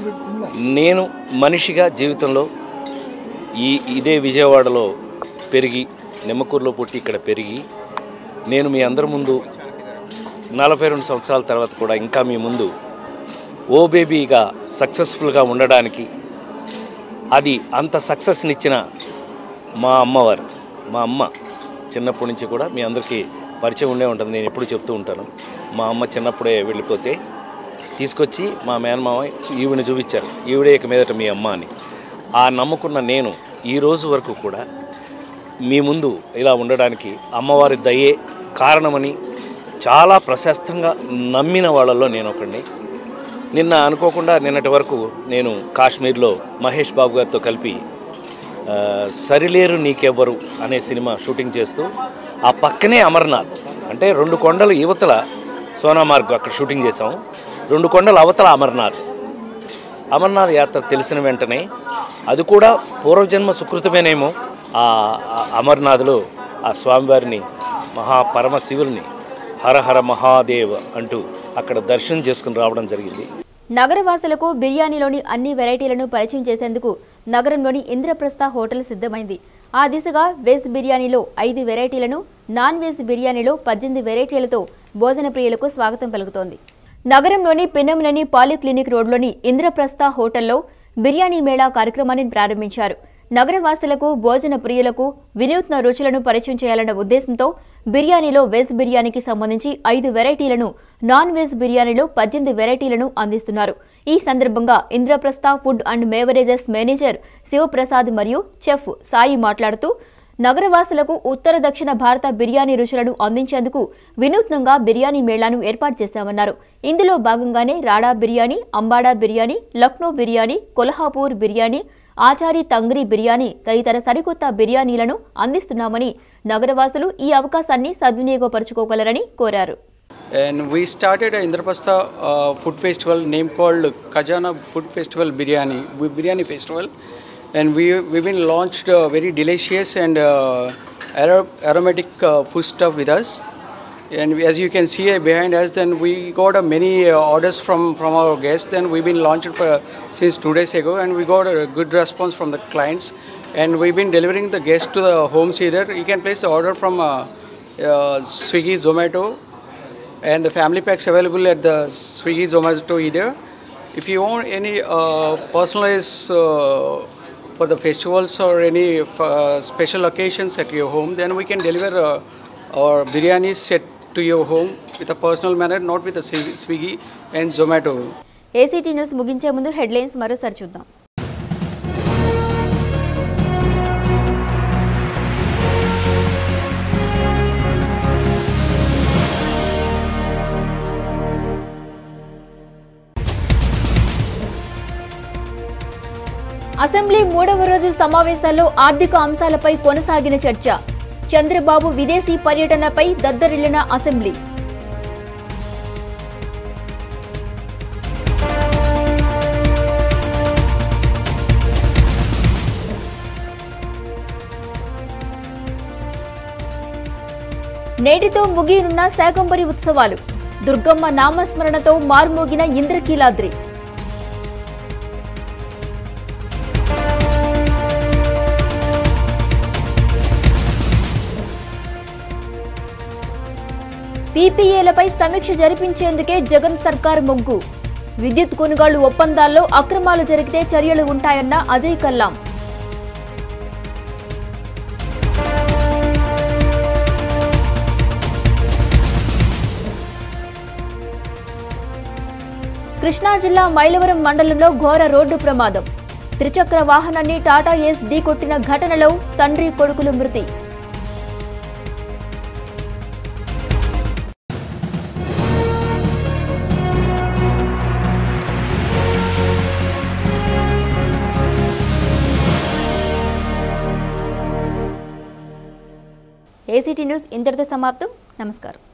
నేను మనిషిగా జీవితంలో ఈ ఇదే విజయవాడలో పెరిగి నిమ్మకూరులో పుట్టి ఇక్కడ పెరిగి నేను మీ అందరి ముందు నలభై రెండు సంవత్సరాల తర్వాత కూడా ఇంకా మీ ముందు ఓ బేబీగా సక్సెస్ఫుల్గా ఉండడానికి అది అంత సక్సెస్నిచ్చిన మా అమ్మవారు మా అమ్మ చిన్నప్పటి నుంచి కూడా మీ అందరికీ పరిచయం ఉండే ఉంటుంది నేను ఎప్పుడు చెప్తూ ఉంటాను మా అమ్మ చిన్నప్పుడే వెళ్ళిపోతే తీసుకొచ్చి మా మేనమామ ఈవిని చూపించారు ఈవిడే ఇక మీదట మీ అమ్మ అని ఆ నమ్ముకున్న నేను ఈ రోజు వరకు కూడా మీ ముందు ఇలా ఉండడానికి అమ్మవారి దయే కారణమని చాలా ప్రశస్తంగా నమ్మిన వాళ్ళల్లో నేను ఒకడిని నిన్న అనుకోకుండా నిన్నటి వరకు నేను కాశ్మీర్లో మహేష్ బాబు గారితో కలిపి ఆ, సరిలేరు నీకెవ్వరు అనే సినిమా షూటింగ్ చేస్తూ ఆ పక్కనే అమర్నాథ్ అంటే రెండు కొండలు యువతల సోనామార్గ్ అక్కడ షూటింగ్ చేసాం రెండు కొండల అవతల అమర్నాథ్ అమర్నాథ్ యాత్ర తెలిసిన వెంటనే అది కూడా పూర్వజన్మ సుకృతమేనేమో ఆ ఆ అమర్నాథ్లో ఆ స్వామివారిని మహాపరమశివుల్ని హరహర మహాదేవ్ అంటూ అక్కడ దర్శనం చేసుకుని రావడం జరిగింది నగరవాసులకు బిర్యానీలోని అన్ని వెరైటీలను పరిచయం చేసేందుకు నగరంలోని ఇంద్రప్రస్థ హోటల్ సిద్ధమైంది ఆ దిశగా వెజ్ బిర్యానీలో ఐదు వెరైటీలను నాన్ వెజ్ బిర్యానీలో పద్దెనిమిది వెరైటీలతో భోజన ప్రియులకు స్వాగతం పలుకుతోంది నగరంలోని పిన్నమనేని పాలిక్లినిక్ రోడ్లోని ఇంద్రప్రస్థ హోటల్లో బిర్యానీ మేళా కార్యక్రమాన్ని ప్రారంభించారు నగరవాసులకు భోజన ప్రియులకు వినూత్న రుచులను పరిచయం చేయాలన్న ఉద్దేశంతో బిర్యానీలో వెజ్ బిర్యానీకి సంబంధించి ఐదు వెరైటీలను నాన్ వెజ్ బిర్యానీలో పద్దెనిమిది వెరైటీలను అందిస్తున్నారు ఈ సందర్భంగా Indraprastha food and beverages manager Shivaprasad మరియు చెఫ్ సాయి మాట్లాడుతూ నగరవాసులకు ఉత్తర దక్షిణ భారత బిర్యానీ రుచులను అందించేందుకు వినూత్నంగా బిర్యానీ మేళాను ఏర్పాటు చేశామన్నారు ఇందులో భాగంగానే రాడా బిర్యానీ అంబాడా బిర్యానీ లక్నో బిర్యానీ కొల్హాపూర్ బిర్యానీ ఆచారి తంగ్రీ బిర్యానీ తదితర సరికొత్త బిర్యానీలను అందిస్తున్నామని నగరవాసులు ఈ అవకాశాన్ని సద్వినియోగపరుచుకోగలరని కోరారు And we started a Indraprastha uh, food festival name called Kajana Food Festival Biryani, Bi- Biryani Festival. And we, we've been launched uh, very delicious and uh, aro- aromatic uh, food stuff with us. And we- as you can see uh, behind us, then we got uh, many uh, orders from, from our guests. Then we've been launched for since two days ago, and we got a good response from the clients. And we've been delivering the guests to the homes either. You can place the order from uh, uh, Swiggy, Zomato, and the family packs available at the Swiggy, Zomato either. If you want any uh, personalized uh, for the festivals or any uh, special occasions at your home, then we can deliver uh, our biryani set to your home with a personal manner, not with a Swiggy Swiggy and Zomato. ACT news ముగించే ముందు హెడ్లైన్స్ మరోసారి చూద్దాం అసెంబ్లీ మూడవ రోజు సమావేశాల్లో ఆర్థిక అంశాలపై కొనసాగిన చర్చ చంద్రబాబు విదేశీ పర్యటనపై దద్దరిల్లిన అసెంబ్లీ నేటితో ముగియనున్న శాకంబరి ఉత్సవాలు దుర్గమ్మ నామస్మరణతో మార్మోగిన ఇంద్రకీలాద్రి పీపీఏలపై సమీక్ష జరిపించేందుకే జగన్ సర్కార్ మొగ్గు విద్యుత్ కొనుగోలు ఒప్పందాల్లో అక్రమాలు జరిగితే చర్యలు ఉంటాయన్న అజయ్ కల్లాం కృష్ణా జిల్లా మైలవరం మండలంలో ఘోర రోడ్డు ప్రమాదం త్రిచక్ర వాహనాన్ని టాటా ఏస్ ఢీకొట్టిన ఘటనలో తండ్రి కొడుకులు మృతి ఏసీటీ న్యూస్ ఇంతటితో సమాప్తం నమస్కారం